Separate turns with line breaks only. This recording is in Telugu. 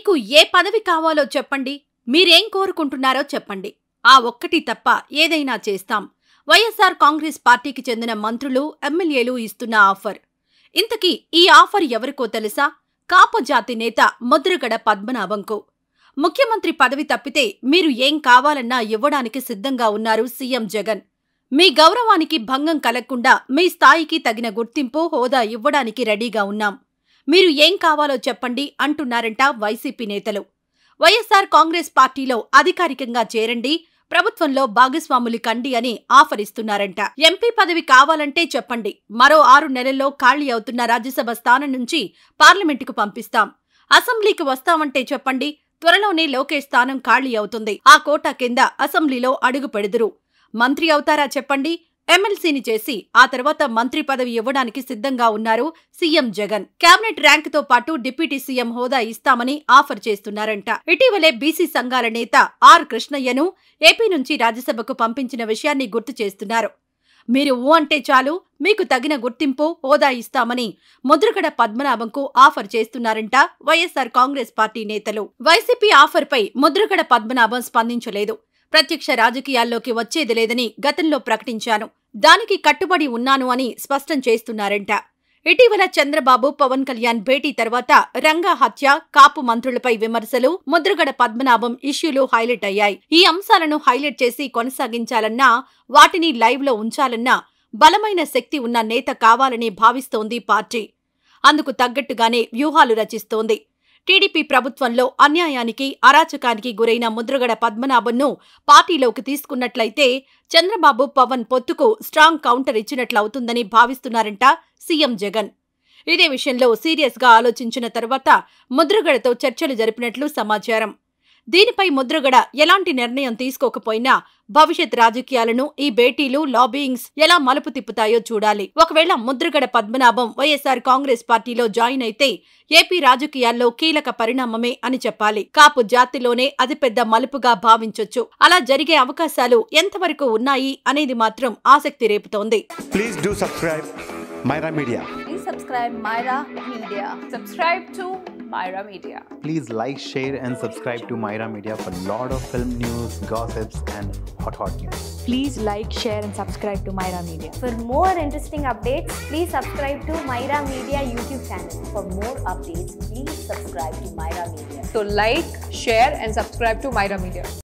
మీకు ఏ పదవి కావాలో చెప్పండి మీరేం కోరుకుంటున్నారో చెప్పండి ఆ ఒక్కటి తప్ప ఏదైనా చేస్తాం వైఎస్ఆర్ కాంగ్రెస్ పార్టీకి చెందిన మంత్రులు ఎమ్మెల్యేలు ఇస్తున్న ఆఫర్ ఇంతకీ ఈ ఆఫర్ ఎవరికో తెలుసా కాపు జాతి నేత ముద్రగడ పద్మనాభంకు ముఖ్యమంత్రి పదవి తప్పితే మీరు ఏం కావాలన్నా ఇవ్వడానికి సిద్ధంగా ఉన్నారు సీఎం జగన్ మీ గౌరవానికి భంగం కలగకుండా మీ స్థాయికి తగిన గుర్తింపు హోదా ఇవ్వడానికి రెడీగా ఉన్నాం మీరు ఏం కావాలో చెప్పండి అంటున్నారంట వైసీపీ నేతలు వైఎస్ఆర్ కాంగ్రెస్ పార్టీలో అధికారికంగా చేరండి ప్రభుత్వంలో భాగస్వాములు కండి అని ఆఫర్ ఇస్తున్నారంట ఎంపీ పదవి కావాలంటే చెప్పండి మరో ఆరు నెలల్లో ఖాళీ అవుతున్న రాజ్యసభ స్థానం నుంచి పార్లమెంటుకు పంపిస్తాం అసెంబ్లీకి వస్తామంటే చెప్పండి త్వరలోనే లోకేష్ స్థానం ఖాళీ అవుతుంది ఆ కోటా కింద అసెంబ్లీలో అడుగు పెడుదురు మంత్రి అవుతారా చెప్పండి ఎమ్మెల్సీని చేసి ఆ తర్వాత మంత్రి పదవి ఇవ్వడానికి సిద్ధంగా ఉన్నారు సీఎం జగన్ కేబినెట్ ర్యాంకుతో పాటు డిప్యూటీ సీఎం హోదా ఇస్తామని ఆఫర్ చేస్తున్నారంట ఇటీవలే బీసీ సంఘాల నేత ఆర్ కృష్ణయ్యను ఏపీ నుంచి రాజ్యసభకు పంపించిన విషయాన్ని గుర్తు చేస్తున్నారు మీరు ఊ అంటే చాలు మీకు తగిన గుర్తింపు హోదా ఇస్తామని ముద్రగడ పద్మనాభంకు ఆఫర్ చేస్తున్నారంట వైఎస్ఆర్ కాంగ్రెస్ పార్టీ నేతలు వైసీపీ ఆఫర్పై ముద్రగడ పద్మనాభం స్పందించలేదు ప్రత్యక్ష రాజకీయాల్లోకి వచ్చేది లేదని గతంలో ప్రకటించాను దానికి కట్టుబడి ఉన్నాను అని స్పష్టం చేస్తున్నారంట ఇటీవల చంద్రబాబు పవన్ కళ్యాణ్ భేటీ తర్వాత రంగా హత్య కాపు మంత్రులపై విమర్శలు ముద్రగడ పద్మనాభం ఇష్యూలు హైలైట్ అయ్యాయి ఈ అంశాలను హైలైట్ చేసి కొనసాగించాలన్నా వాటిని లైవ్ లో ఉంచాలన్నా బలమైన శక్తి ఉన్న నేత కావాలని భావిస్తోంది పార్టీ అందుకు తగ్గట్టుగానే వ్యూహాలు రచిస్తోంది టీడీపీ ప్రభుత్వంలో అన్యాయానికి అరాచకానికి గురైన ముద్రగడ పద్మనాభంను పార్టీలోకి తీసుకున్నట్లయితే చంద్రబాబు పవన్ పొత్తుకు స్ట్రాంగ్ కౌంటర్ ఇచ్చినట్లవుతుందని భావిస్తున్నారంట సీఎం జగన్ ఇదే విషయంలో సీరియస్ గా ఆలోచించిన తర్వాత ముద్రగడతో చర్చలు జరిపినట్లు సమాచారం దీనిపై ముద్రగడ ఎలాంటి నిర్ణయం తీసుకోకపోయినా భవిష్యత్ రాజకీయాలను ఈ భేటీలు లాబీయింగ్స్ ఎలా మలుపు తిప్పుతాయో చూడాలి ఒకవేళ ముద్రగడ పద్మనాభం వైఎస్ఆర్ కాంగ్రెస్ పార్టీలో జాయిన్ అయితే ఏపీ రాజకీయాల్లో కీలక పరిణామమే అని చెప్పాలి కాపు జాతిలోనే అతిపెద్ద మలుపుగా భావించొచ్చు అలా జరిగే అవకాశాలు ఎంతవరకు ఉన్నాయి అనేది మాత్రం ఆసక్తి రేపుతోంది
Please do subscribe Myra Media.
Please subscribe Myra Media. Subscribe to Myra Media.
Please like, share, and subscribe to Myra Media for lot of film news, gossips, and hot hot news.
Please like, share, and subscribe to Myra Media.
For more interesting updates, please subscribe to Myra Media YouTube channel.
For more updates, please subscribe to Myra Media. So like, share and subscribe to Myra Media.